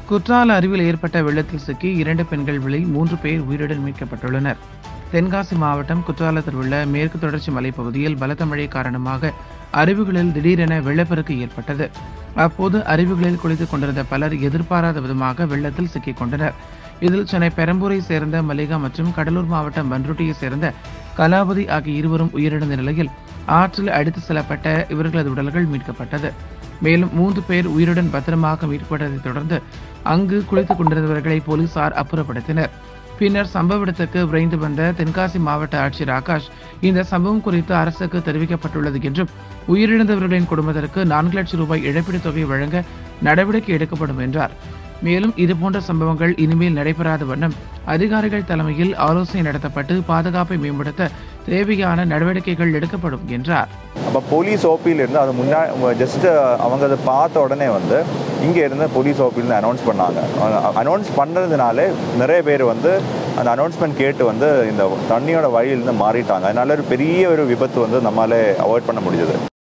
குற்றால அருவியில் ஏற்பட்ட வெள்ளத்தில் சிக்கி இரண்டு பெண்கள் வெளி மூன்று பேர் உயிருடன் மீட்கப்பட்டுள்ளனர் தென்காசி மாவட்டம் குற்றாலத்தில் உள்ள மேற்கு தொடர்ச்சி மலைப்பகுதியில் பலத்த மழை காரணமாக அருவிகளில் திடீரென வெள்ளப்பெருக்கு ஏற்பட்டது அப்போது அருவிகளில் குளித்துக் கொண்டிருந்த பலர் எதிர்பாராத விதமாக வெள்ளத்தில் சிக்கிக் கொண்டனர் இதில் சென்னை பெரம்பூரை சேர்ந்த மல்லிகா மற்றும் கடலூர் மாவட்டம் பன்ருட்டியை சேர்ந்த கலாபதி ஆகிய இருவரும் உயிரிழந்த நிலையில் ஆற்றில் அடித்து செல்லப்பட்ட இவர்களது உடல்கள் மீட்கப்பட்டது மேலும் மூன்று பேர் உயிருடன் பத்திரமாக மீட்கப்பட்டதைத் தொடர்ந்து அங்கு குளித்துக் கொண்டிருந்தவர்களை போலீசார் அப்புறப்படுத்தினர் பின்னர் சம்பவ இடத்துக்கு விரைந்து வந்த தென்காசி மாவட்ட ஆட்சியர் ஆகாஷ் இந்த சம்பவம் குறித்து அரசுக்கு தெரிவிக்கப்பட்டுள்ளது என்றும் உயிரிழந்தவர்களின் குடும்பத்திற்கு நான்கு லட்சம் ரூபாய் இழப்பீட்டுத் தொகை வழங்க நடவடிக்கை எடுக்கப்படும் என்றார் மேலும் இதுபோன்ற சம்பவங்கள் இனிமேல் நடைபெறாத வண்ணம் அதிகாரிகள் தலைமையில் ஆலோசனை நடத்தப்பட்டு பாதுகாப்பை மேம்படுத்த தேவையான நடவடிக்கைகள் எடுக்கப்படும் என்றார் அப்போ போலீஸ் ஓபியில் இருந்து அது முன்னா ஜஸ்ட்டு அவங்க அதை பார்த்த உடனே வந்து இங்கே இருந்து போலீஸ் ஓபியிலேருந்து அனௌன்ஸ் பண்ணாங்க அனௌன்ஸ் பண்ணுறதுனாலே நிறைய பேர் வந்து அந்த அனௌன்ஸ்மெண்ட் கேட்டு வந்து இந்த தண்ணியோட வழியிலேருந்து மாறிட்டாங்க அதனால ஒரு பெரிய ஒரு விபத்து வந்து நம்மளால அவாய்ட் பண்ண முடிஞ்சது